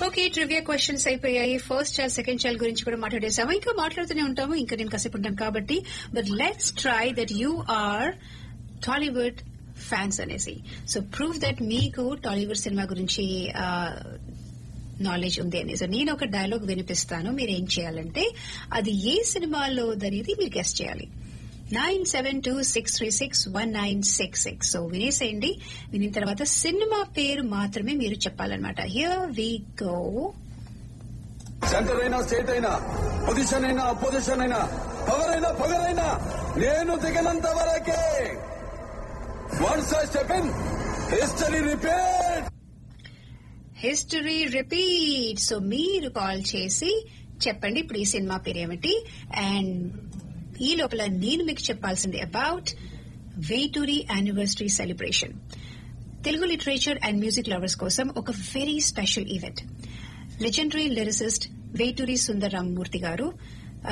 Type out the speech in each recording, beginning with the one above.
Okay trivia questions అయిపోయాయి first child second child గురించి కూడా మాట్లాడేసాము ఇంకా మాట్లాడుతూనే ఉంటాము ఇంకా నేను కాసేపు ఉంటాను కాబట్టి but let's try that you are Tollywood fans అనేసి సో ప్రూవ్ దట్ మీకు టాలీవుడ్ సినిమా గురించి నాలెడ్జ్ ఉంది అని సో నేను ఒక డైలాగ్ వినిపిస్తాను మీరు ఏం చేయాలంటే అది ఏ సినిమాలో అనేది మీరు గెస్ట్ చేయాలి nine seven two six three six one nine six six so వినేసేయండి వినిన తర్వాత సినిమా పేరు మాత్రమే మీరు చెప్పాలన్నమాట హియర్ వి గో సెంటర్ అయినా స్టేట్ అయినా పొజిషన్ అయినా అపోజిషన్ అయినా పవర్ అయినా పవర్ అయినా నేను దిగనంత వరకే once I step in history repeat history repeat so మీరు కాల్ చేసి చెప్పండి ఇప్పుడు ఈ సినిమా పేరు ఏమిటి అండ్ ఈ లోపల నేను మీకు చెప్పాల్సింది about Veturi anniversary celebration Telugu literature and music lovers కోసం ఒక very special event legendary lyricist Veturi Sundar Ramamurthy garu ఆ,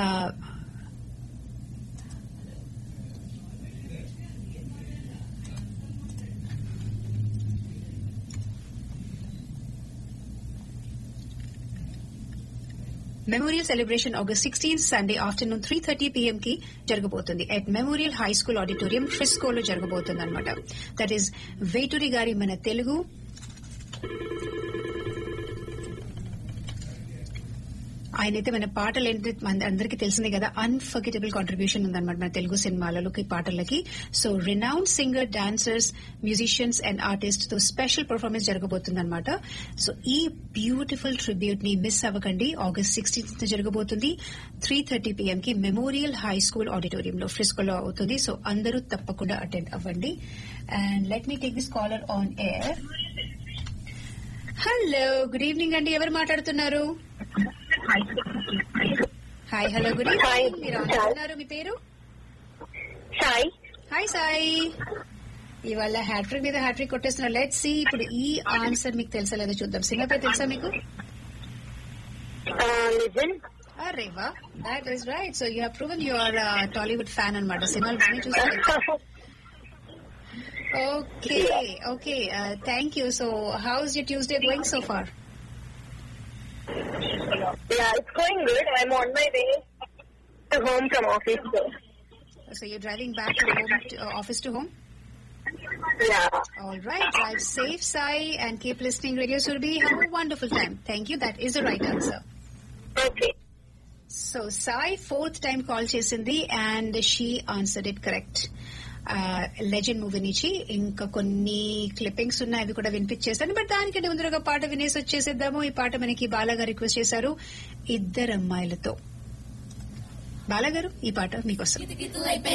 memorial celebration August sixteen Sunday afternoon three thirty PM కి జరగబోతుంది at memorial high school auditorium ఫ్రిస్కోలో జరగబోతుంది అనమాట దట్ ఈస్ వేటూరి గారి మన తెలుగు ఆయనైతే మన పాటలు ఏంటి మన అందరికీ తెలిసిందే కదా అన్ఫర్గెటబుల్ కాంట్రిబ్యూషన్ ఉందన్నమాట మన తెలుగు సినిమాలలోకి పాటలకి so renowned singer dancers musicians and artist తో స్పెషల్ పర్ఫార్మెన్స్ జరగబోతుంది అనమాట సో ఈ బ్యూటిఫుల్ ట్రిబ్యూట్ ని మిస్ అవ్వకండి ఆగస్ట్ సిక్స్టీన్త్ జరగబోతుంది త్రీ థర్టీ పీఎం కి మెమోరియల్ హై స్కూల్ ఆడిటోరియంలో ఫ్రిస్కోలో అవుతుంది సో అందరూ తప్పకుండా అటెండ్ అవ్వండి and let me take this caller on air hello good evening అండి ఎవరు మాట్లాడుతున్నారు hi hello good Hi. Evening మీరు అనుకున్నారు మీ పేరు సాయి హాయ్ సాయి ఇవాళ హ్యాట్రిక్ మీద హ్యాట్రిక్ కొట్టేస్తున్నారు లెట్ సి ఇప్పుడు ఈ ఆన్సర్ మీకు తెలుసా లేదో చూద్దాం సినిమా పేరు తెలుసా మీకు లిజన్ అరే వా that is right so you have proven your Tollywood fan అనమాట సినిమాలు బాగానే చూస్తారు okay okay thank you so how is your Tuesday going so far yeah, it's going good. I'm on my way to home from office. So, so you're driving back to home to, uh, office to home yeah. All right. Drive safe, Sai, and keep listening Radio Surbi. Have a wonderful time. Thank you. That is the right answer. Okay. So Sai fourth time call చేసింది and she answered it correct Legend movie నుంచి ఇంకా కొన్ని clippings ఉన్నాయి అవి కూడా వినిపించేస్తాను but దానికంటే ముందరగా పాట వినేసి వచ్చేసేద్దాము ఈ పాట మనకి బాలాగా రిక్వెస్ట్ చేశారు ఇద్దరు అమ్మాయిలతో బాలాగారు ఈ పాట మీకోసం